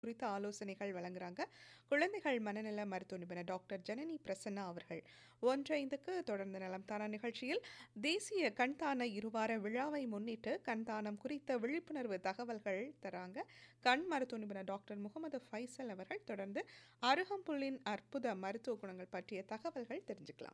குறித்த ஆலோசனைகள் வழங்குறாங்க குழந்தைகள் மனநல மருத்துவ நிபுணர் டாக்டர் ஜனனி பிரசன்னா அவர்கள் ஒன்றைந்துக்கு தொடர்ந்து நலம் தானா நிகழ்ச்சியில் தேசிய கண்தான இருவார விழாவை முன்னிட்டு கண்தானம் குறித்த விழிப்புணர்வு தகவல்கள் தராங்க கண் மருத்துவ நிபுணர் டாக்டர் முகமது ஃபைசல் அவர்கள் தொடர்ந்து அருகம்புல்லின் அற்புத மருத்துவ குணங்கள் பற்றிய தகவல்கள் தெரிஞ்சுக்கலாம்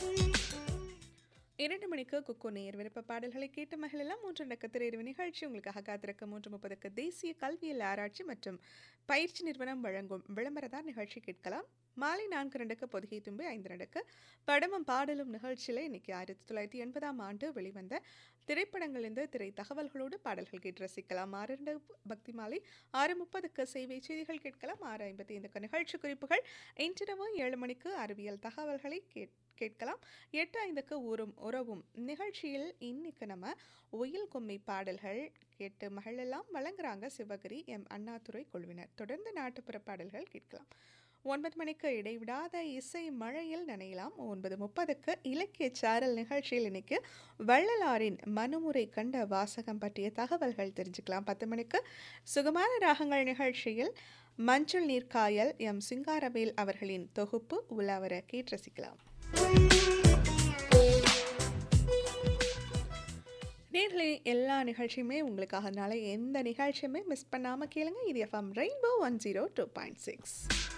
இரண்டு மணிக்கு குக்கு நேர் விருப்ப பாடல்களை கேட்டு மகளெல்லாம் மூன்று நட்சத்திர நிகழ்ச்சி உங்களுக்காக காத்திருக்க மூன்று முப்பதுக்கு தேசிய கல்வியல் ஆராய்ச்சி மற்றும் பயிற்சி நிறுவனம் வழங்கும் விளம்பரதார் நிகழ்ச்சி கேட்கலாம் மாலை நான்கு ரெண்டுக்கு பொதுகை தும்பி ஐந்து ரெண்டுக்கு படமும் பாடலும் நிகழ்ச்சியில் இன்னைக்கு ஆயிரத்தி தொள்ளாயிரத்தி எண்பதாம் ஆண்டு வெளிவந்த திரைப்படங்களிலிருந்து திரை தகவல்களோடு பாடல்கள் கேட்டு ரசிக்கலாம் ஆறு ரெண்டு பக்தி மாலை ஆறு முப்பதுக்கு செய்தி செய்திகள் கேட்கலாம் ஆறு ஐம்பத்தி ஐந்துக்கு நிகழ்ச்சி குறிப்புகள் இன்றிரவு ஏழு மணிக்கு அறிவியல் தகவல்களை கேட் கேட்கலாம் எட்டு ஐந்துக்கு ஊரும் உறவும் நிகழ்ச்சியில் இன்னைக்கு நம்ம ஒயில் கும்மி பாடல்கள் கேட்டு மகளெல்லாம் வழங்குறாங்க சிவகிரி எம் அண்ணாதுரை குழுவினர் தொடர்ந்து நாட்டுப்புற பாடல்கள் கேட்கலாம் ஒன்பது மணிக்கு இடைவிடாத இசை மழையில் நனையலாம் ஒன்பது முப்பதுக்கு இலக்கிய சாரல் நிகழ்ச்சியில் இன்னைக்கு வள்ளலாரின் மனுமுறை கண்ட வாசகம் பற்றிய தகவல்கள் தெரிஞ்சுக்கலாம் பத்து மணிக்கு சுகமான ராகங்கள் நிகழ்ச்சியில் மஞ்சள் நீர்க்காயல் எம் சிங்காரவேல் அவர்களின் தொகுப்பு உலாவர கேட்டு ரசிக்கலாம் நேர்களே எல்லா நிகழ்ச்சியுமே உங்களுக்காக அதனால எந்த நிகழ்ச்சியுமே மிஸ் பண்ணாமல் கேளுங்க இது F M rainbow one zero two point six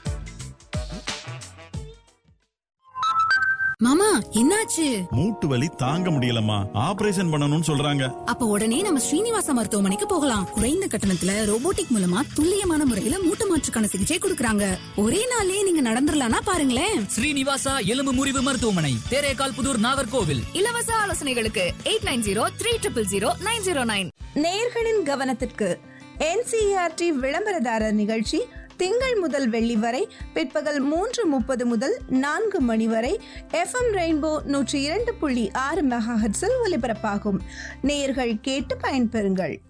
மாமா என்னாச்சு மூட்டு வலி தாங்க முடியலம்மா ஆபரேஷன் பண்ணணும்னு சொல்றாங்க அப்ப உடனே நம்ம ஸ்ரீனிவாச மருத்துவமனைக்கு போகலாம் குறைந்த கட்டணத்துல ரோபோட்டிக் மூலமா துல்லியமான முறையில மூட்டு மாற்றுக்கான சிகிச்சை கொடுக்கறாங்க ஒரே நாள்லயே நீங்க நடந்துடலாம்னா பாருங்களேன் ஸ்ரீனிவாசா எலும்பு முறிவு மருத்துவமனை தேரேகால் புதூர் நாகர்கோவில் இலவச ஆலோசனைகளுக்கு eight nine zero three triple zero nine zero nine நேர்களின் கவனத்திற்கு என்சிஆர்டி விளம்பரதாரர் நிகழ்ச்சி திங்கள் முதல் வெள்ளி வரை பிற்பகல் மூன்று முப்பது முதல் நான்கு மணி வரை எஃப்எம் ரெயின்போ நூற்றி இரண்டு புள்ளி ஆறு மெகாஹர்ட்ஸில் ஒலிபரப்பாகும் நேயர்கள் கேட்டு பயன்பெறுங்கள்